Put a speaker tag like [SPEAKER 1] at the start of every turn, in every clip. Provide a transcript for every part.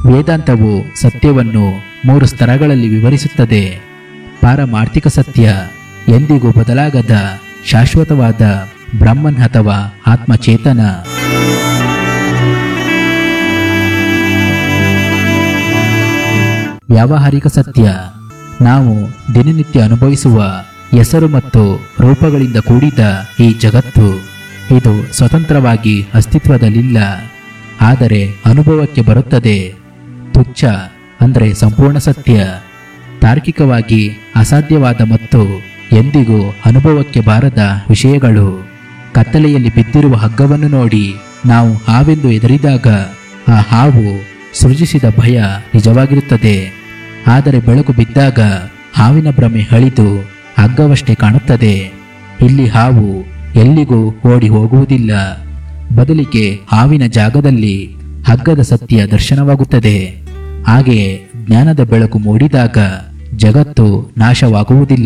[SPEAKER 1] ವೇದಾಂತವು ಸತ್ಯವನ್ನು ಮೂರು ಸ್ತರಗಳಲ್ಲಿ ವಿವರಿಸುತ್ತದೆ ಪಾರಮಾರ್ಥಿಕ ಸತ್ಯ ಎಂದಿಗೂ ಬದಲಾಗದ ಶಾಶ್ವತವಾದ ಬ್ರಹ್ಮನ್ ಅಥವಾ ಆತ್ಮಚೇತನ ವ್ಯಾವಹಾರಿಕ ಸತ್ಯ ನಾವು ದಿನನಿತ್ಯ ಅನುಭವಿಸುವ ಹೆಸರು ಮತ್ತು ರೂಪಗಳಿಂದ ಕೂಡಿದ ಈ ಜಗತ್ತು ಇದು ಸ್ವತಂತ್ರವಾಗಿ ಅಸ್ತಿತ್ವದಲ್ಲಿಲ್ಲ ಆದರೆ ಅನುಭವಕ್ಕೆ ಬರುತ್ತದೆ ತುಚ್ಛ ಅಂದರೆ ಸಂಪೂರ್ಣ ಸತ್ಯ ತಾರ್ಕಿಕವಾಗಿ ಅಸಾಧ್ಯವಾದ ಮತ್ತು ಎಂದಿಗೂ ಅನುಭವಕ್ಕೆ ಬಾರದ ವಿಷಯಗಳು ಕತ್ತಲೆಯಲ್ಲಿ ಬಿದ್ದಿರುವ ಹಗ್ಗವನ್ನು ನೋಡಿ ನಾವು ಹಾವೆಂದು ಎದುರಿದಾಗ ಆ ಹಾವು ಸೃಜಿಸಿದ ಭಯ ನಿಜವಾಗಿರುತ್ತದೆ ಆದರೆ ಬೆಳಕು ಬಿದ್ದಾಗ ಹಾವಿನ ಭ್ರಮೆ ಹಳಿದು ಹಗ್ಗವಷ್ಟೇ ಕಾಣುತ್ತದೆ ಇಲ್ಲಿ ಹಾವು ಎಲ್ಲಿಗೂ ಓಡಿ ಹೋಗುವುದಿಲ್ಲ ಬದಲಿಗೆ ಹಾವಿನ ಜಾಗದಲ್ಲಿ ಹಗ್ಗದ ಸತ್ಯ ದರ್ಶನವಾಗುತ್ತದೆ ಹಾಗೆಯೇ ಜ್ಞಾನದ ಬೆಳಕು ಮೂಡಿದಾಗ ಜಗತ್ತು ನಾಶವಾಗುವುದಿಲ್ಲ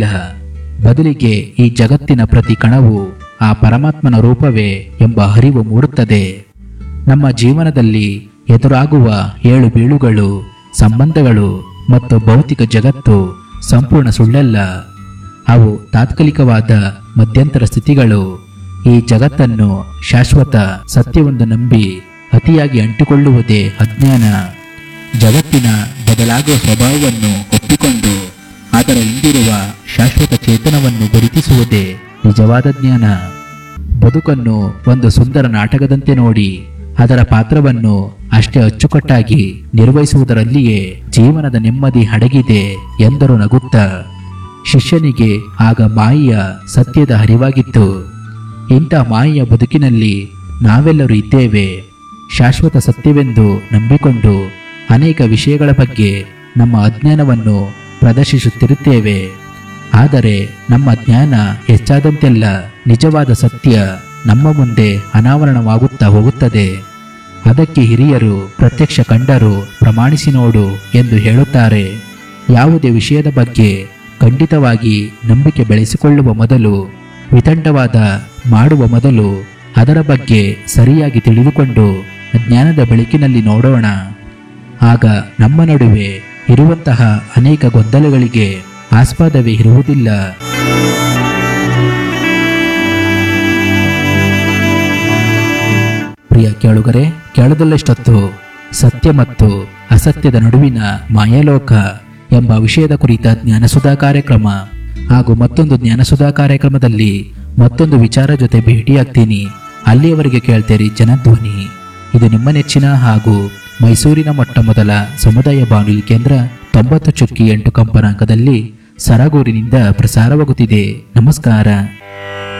[SPEAKER 1] ಬದಲಿಗೆ ಈ ಜಗತ್ತಿನ ಪ್ರತಿ ಕಣವು ಆ ಪರಮಾತ್ಮನ ರೂಪವೇ ಎಂಬ ಅರಿವು ಮೂಡುತ್ತದೆ ನಮ್ಮ ಜೀವನದಲ್ಲಿ ಎದುರಾಗುವ ಏಳು ಬೀಳುಗಳು ಸಂಬಂಧಗಳು ಮತ್ತು ಭೌತಿಕ ಜಗತ್ತು ಸಂಪೂರ್ಣ ಸುಳ್ಳಲ್ಲ ಅವು ತಾತ್ಕಾಲಿಕವಾದ ಮಧ್ಯಂತರ ಸ್ಥಿತಿಗಳು ಈ ಜಗತ್ತನ್ನು ಶಾಶ್ವತ ಸತ್ಯವೆಂದು ನಂಬಿ ಅತಿಯಾಗಿ ಅಂಟಿಕೊಳ್ಳುವುದೇ ಅಜ್ಞಾನ ಜಗತ್ತಿನ ಬದಲಾಗುವ ಸ್ವಭಾವವನ್ನು ಒಪ್ಪಿಕೊಂಡು ಅದರ ಹಿಂದಿರುವ ಶಾಶ್ವತ ಚೇತನವನ್ನು ಗುರುತಿಸುವುದೇ ನಿಜವಾದ ಜ್ಞಾನ ಬದುಕನ್ನು ಒಂದು ಸುಂದರ ನಾಟಕದಂತೆ ನೋಡಿ ಅದರ ಪಾತ್ರವನ್ನು ಅಷ್ಟೇ ಅಚ್ಚುಕಟ್ಟಾಗಿ ನಿರ್ವಹಿಸುವುದರಲ್ಲಿಯೇ ಜೀವನದ ನೆಮ್ಮದಿ ಅಡಗಿದೆ ಎಂದರು ನಗುತ್ತಾ ಶಿಷ್ಯನಿಗೆ ಆಗ ಮಾಯಿಯ ಸತ್ಯದ ಅರಿವಾಗಿತ್ತು ಇಂಥ ಮಾಯಿಯ ಬದುಕಿನಲ್ಲಿ ನಾವೆಲ್ಲರೂ ಇದ್ದೇವೆ ಶಾಶ್ವತ ಸತ್ಯವೆಂದು ನಂಬಿಕೊಂಡು ಅನೇಕ ವಿಷಯಗಳ ಬಗ್ಗೆ ನಮ್ಮ ಅಜ್ಞಾನವನ್ನು ಪ್ರದರ್ಶಿಸುತ್ತಿರುತ್ತೇವೆ ಆದರೆ ನಮ್ಮ ಜ್ಞಾನ ಹೆಚ್ಚಾದಂತೆಲ್ಲ ನಿಜವಾದ ಸತ್ಯ ನಮ್ಮ ಮುಂದೆ ಅನಾವರಣವಾಗುತ್ತಾ ಹೋಗುತ್ತದೆ ಅದಕ್ಕೆ ಹಿರಿಯರು ಪ್ರತ್ಯಕ್ಷ ಕಂಡರು ಪ್ರಮಾಣಿಸಿ ನೋಡು ಎಂದು ಹೇಳುತ್ತಾರೆ ಯಾವುದೇ ವಿಷಯದ ಬಗ್ಗೆ ಖಂಡಿತವಾಗಿ ನಂಬಿಕೆ ಬೆಳೆಸಿಕೊಳ್ಳುವ ಮೊದಲು ವಿತಂಡವಾದ ಮಾಡುವ ಮೊದಲು ಅದರ ಬಗ್ಗೆ ಸರಿಯಾಗಿ ತಿಳಿದುಕೊಂಡು ಜ್ಞಾನದ ಬೆಳಕಿನಲ್ಲಿ ನೋಡೋಣ ಆಗ ನಮ್ಮ ನಡುವೆ ಇರುವಂತಹ ಅನೇಕ ಗೊಂದಲಗಳಿಗೆ ಆಸ್ಪದವೇ ಇರುವುದಿಲ್ಲ ಪ್ರಿಯ ಕೇಳುಗರೆ ಕೇಳದಲ್ಲಷ್ಟೊತ್ತು ಸತ್ಯ ಮತ್ತು ಅಸತ್ಯದ ನಡುವಿನ ಮಾಯಾಲೋಕ ಎಂಬ ವಿಷಯದ ಕುರಿತ ಜ್ಞಾನಸುಧಾ ಕಾರ್ಯಕ್ರಮ ಹಾಗೂ ಮತ್ತೊಂದು ಜ್ಞಾನಸುಧಾ ಕಾರ್ಯಕ್ರಮದಲ್ಲಿ ಮತ್ತೊಂದು ವಿಚಾರ ಜೊತೆ ಭೇಟಿಯಾಗ್ತೀನಿ ಅಲ್ಲಿಯವರೆಗೆ ಕೇಳ್ತೀರಿ ಜನಧ್ವನಿ ಇದು ನಿಮ್ಮ ನೆಚ್ಚಿನ ಹಾಗೂ ಮೈಸೂರಿನ ಮೊಟ್ಟ ಮೊದಲ ಸಮುದಾಯ ಬಾನುಲಿ ಕೇಂದ್ರ ತೊಂಬತ್ತು ಚುಕ್ಕಿ ಎಂಟು ಕಂಪನಾಂಕದಲ್ಲಿ ಸರಗೂರಿನಿಂದ ಪ್ರಸಾರವಾಗುತ್ತಿದೆ ನಮಸ್ಕಾರ